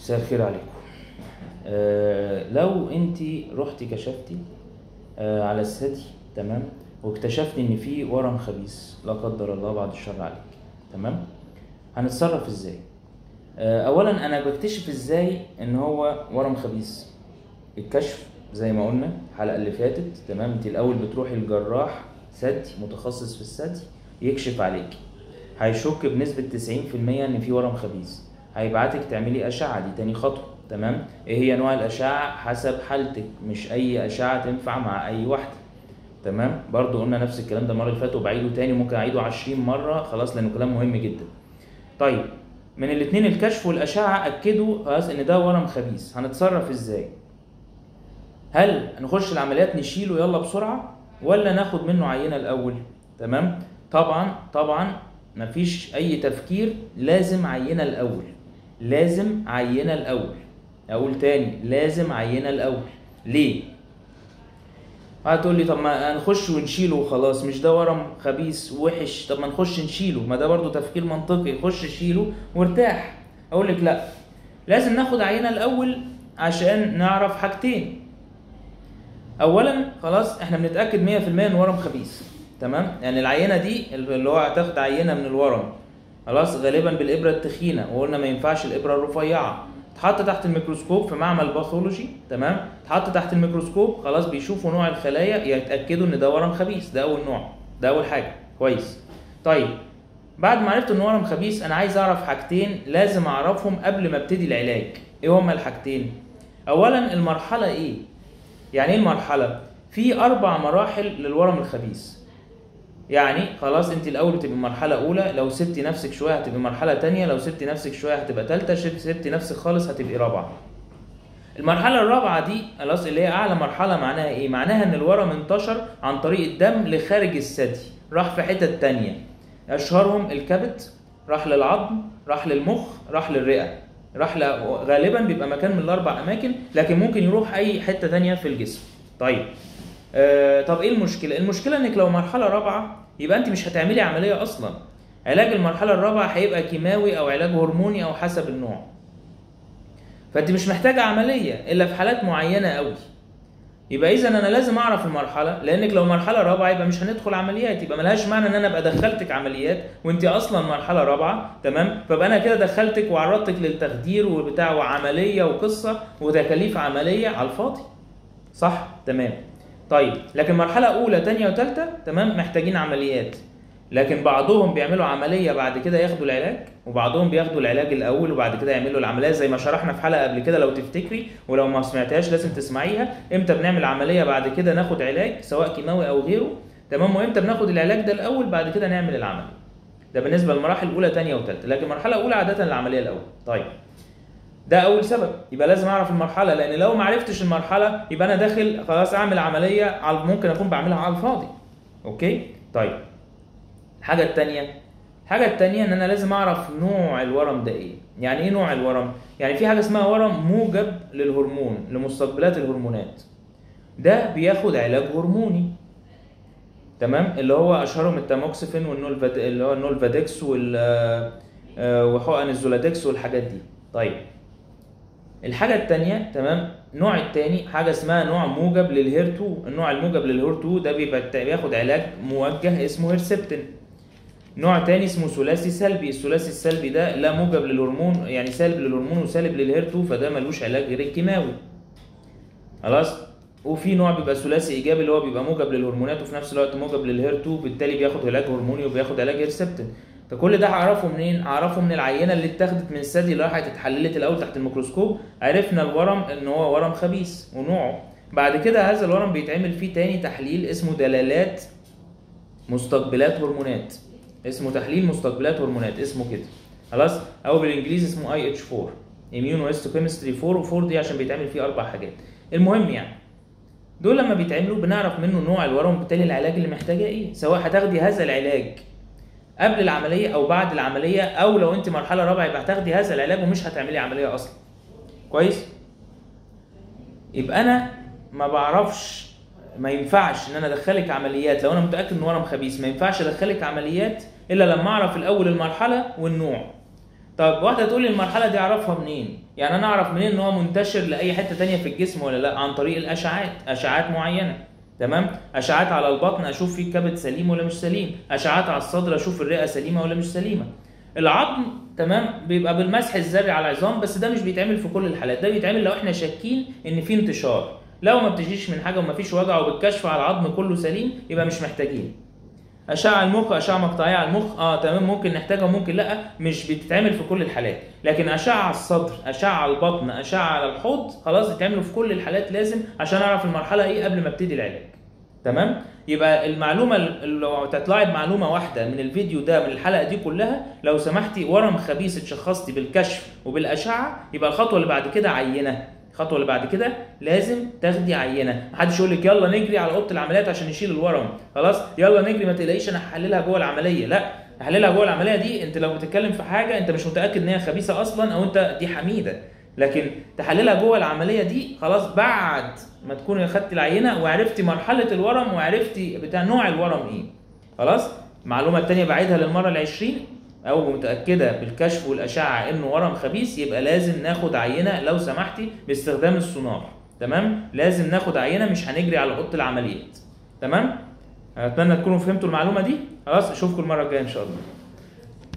مساء الخير عليكم آه لو انت رحتي كشفتي آه على الثدي تمام واكتشفتي ان في ورم خبيث لا قدر الله بعد الشر عليك تمام هنتصرف ازاي آه اولا انا بكتشف ازاي ان هو ورم خبيث الكشف زي ما قلنا الحلقه اللي فاتت تمام انت الاول بتروحي لجراح ثدي متخصص في الثدي يكشف عليك هيشك بنسبة 90% ان في ورم خبيث هيبعتك تعملي اشعة دي تاني خطوة تمام ايه هي انواع الاشعة حسب حالتك مش اي اشعة تنفع مع اي واحدة تمام برضو قلنا نفس الكلام ده المرة اللي فاتت وبعيده تاني ممكن اعيده 20 مرة خلاص لانه كلام مهم جدا طيب من الاتنين الكشف والاشعة اكدوا خلاص ان ده ورم خبيث هنتصرف ازاي هل نخش العمليات نشيله يلا بسرعة ولا ناخد منه عينة الاول تمام طبعا طبعا مفيش اي تفكير لازم عينه الاول لازم عينه الاول اقول تاني لازم عينه الاول ليه هتقول لي طب ما نخش ونشيله وخلاص مش ده ورم خبيث وحش طب ما نخش نشيله ما ده برضو تفكير منطقي خش شيله وارتاح اقول لك لا لازم ناخد عينه الاول عشان نعرف حاجتين اولا خلاص احنا بنتاكد 100% ان ورم خبيث تمام يعني العينه دي اللي هو هتاخد عينه من الورم خلاص غالبا بالابره التخينه وقلنا ما ينفعش الابره الرفيعه تحط تحت الميكروسكوب في معمل باثولوجي تمام تحط تحت الميكروسكوب خلاص بيشوفوا نوع الخلايا يتاكدوا ان ده ورم خبيث ده اول نوع ده اول حاجه كويس طيب بعد ما عرفت ان ورم خبيث انا عايز اعرف حاجتين لازم اعرفهم قبل ما ابتدي العلاج ايه هما الحاجتين اولا المرحله ايه يعني ايه المرحله في اربع مراحل للورم الخبيث يعني خلاص انت الاول بتبقى مرحله اولى لو سبتي نفسك شويه هتبقى مرحله تانية لو سبتي نفسك شويه هتبقى ثالثه سبتي نفسك خالص هتبقي رابعه المرحله الرابعه دي خلاص اللي هي اعلى مرحله معناها ايه معناها ان الورم انتشر عن طريق الدم لخارج الثدي راح في حتت تانية اشهرهم الكبد راح للعظم راح للمخ راح للرئه راح ل... غالبا بيبقى مكان من الاربع اماكن لكن ممكن يروح اي حته تانية في الجسم طيب آه طب ايه المشكله المشكله انك لو مرحله رابعه يبقى انت مش هتعملي عمليه اصلا علاج المرحله الرابعه هيبقى كيماوي او علاج هرموني او حسب النوع فانت مش محتاجه عمليه الا في حالات معينه قوي يبقى اذا انا لازم اعرف المرحله لانك لو مرحله رابعه يبقى مش هندخل عمليات يبقى ملهاش معنى ان انا ابقى دخلتك عمليات وانت اصلا مرحله رابعه تمام فبقى انا كده دخلتك وعرضتك للتخدير وبتاع وعمليه وقصه وتكاليف عمليه على الفاضي صح تمام طيب لكن مرحله اولى ثانيه وثالثه تمام محتاجين عمليات لكن بعضهم بيعملوا عمليه بعد كده ياخدوا العلاج وبعضهم بياخدوا العلاج الاول وبعد كده يعملوا العمليه زي ما شرحنا في حلقه قبل كده لو تفتكري ولو ما سمعتهاش لازم تسمعيها امتى بنعمل عمليه بعد كده ناخد علاج سواء كيماوي او غيره تمام وامتى بناخد العلاج ده الاول بعد كده نعمل العمليه ده بالنسبه للمراحل الاولى ثانيه وثالثه لكن المرحله الاولى عاده العمليه الاول طيب ده اول سبب يبقى لازم اعرف المرحله لان لو ما عرفتش المرحله يبقى انا داخل خلاص اعمل عمليه على ممكن اكون بعملها على الفاضي اوكي طيب الحاجه الثانيه الحاجه الثانيه ان انا لازم اعرف نوع الورم ده ايه يعني ايه نوع الورم يعني في حاجه اسمها ورم موجب للهرمون لمستقبلات الهرمونات ده بياخد علاج هرموني تمام اللي هو اشهرهم التاموكسفين والنولفاد اللي هو النولفادكس وال وحقن الزولادكس والحاجات دي طيب الحاجة التانية تمام النوع التاني حاجة اسمها نوع موجب للهير 2 النوع الموجب للهير 2 ده بيبقى بياخد علاج موجه اسمه هيرسبتين نوع تاني اسمه ثلاثي سلبي الثلاثي السلبي ده لا موجب للهرمون يعني سالب للهرمون وسالب للهير 2 فده ملوش علاج غير الكيماوي خلاص وفي نوع بيبقى ثلاثي ايجابي اللي هو بيبقى موجب للهرمونات وفي نفس الوقت موجب للهير 2 بالتالي بياخد علاج هرموني وبياخد علاج هيرسبتين فكل ده هعرفه منين؟ هعرفه من العينه اللي اتاخدت من الثدي اللي راحت اتحللت الاول تحت الميكروسكوب عرفنا الورم ان هو ورم خبيث ونوعه بعد كده هذا الورم بيتعمل فيه تاني تحليل اسمه دلالات مستقبلات هرمونات اسمه تحليل مستقبلات هرمونات اسمه كده خلاص او بالانجليزي اسمه اي اتش 4 اميونو هيستوكيمستري 4 و4 دي عشان بيتعمل فيه اربع حاجات المهم يعني دول لما بيتعملوا بنعرف منه نوع الورم وبالتالي العلاج اللي محتاجاه ايه سواء هتاخدي هذا العلاج قبل العمليه او بعد العمليه او لو انت مرحله رابعه يبقى هتاخدي هذا العلاج ومش هتعملي عمليه اصلا كويس يبقى انا ما بعرفش ما ينفعش ان انا ادخلك عمليات لو انا متاكد ان ورم خبيث ما ينفعش ادخلك عمليات الا لما اعرف الاول المرحله والنوع طب واحده تقول لي المرحله دي اعرفها منين يعني انا اعرف منين ان هو منتشر لاي حته تانية في الجسم ولا لا عن طريق الاشعاعات اشعاعات معينه تمام اشعاعات على البطن اشوف فيه الكبد سليم ولا مش سليم اشعاعات على الصدر اشوف الرئه سليمه ولا مش سليمه العظم تمام بيبقى بالمسح الذري على العظام بس ده مش بيتعمل في كل الحالات ده بيتعمل لو احنا شاكين ان في انتشار لو ما بتجيش من حاجه وما فيش وجع وبالكشف على العظم كله سليم يبقى مش محتاجين اشعه المخ اشعه مقطعيه على المخ اه تمام ممكن نحتاجها وممكن لا مش بتتعمل في كل الحالات لكن اشعه على الصدر اشعه على البطن اشعه على الحوض خلاص يتعملوا في كل الحالات لازم عشان اعرف المرحله ايه قبل ما ابتدي العلاج تمام يبقى المعلومه ال- لو تطلعي بمعلومه واحده من الفيديو ده من الحلقه دي كلها لو سمحتي ورم خبيث اتشخصتي بالكشف وبالاشعه يبقى الخطوه اللي بعد كده عينه الخطوه اللي بعد كده لازم تاخدي عينه محدش يقول لك يلا نجري على اوضه العمليات عشان نشيل الورم خلاص يلا نجري ما تقلقيش انا هحللها جوه العمليه لا هحللها جوه العمليه دي انت لو بتتكلم في حاجه انت مش متاكد ان هي خبيثه اصلا او انت دي حميده لكن تحللها جوه العمليه دي خلاص بعد ما تكوني خدتي العينه وعرفتي مرحله الورم وعرفتي بتاع نوع الورم ايه خلاص المعلومه الثانيه بعيدها للمره العشرين او متاكده بالكشف والاشعه انه ورم خبيث يبقى لازم ناخد عينه لو سمحتي باستخدام السونار تمام لازم ناخد عينه مش هنجري على اوضه العمليات تمام اتمنى تكونوا فهمتوا المعلومه دي خلاص اشوفكم المره الجايه ان شاء الله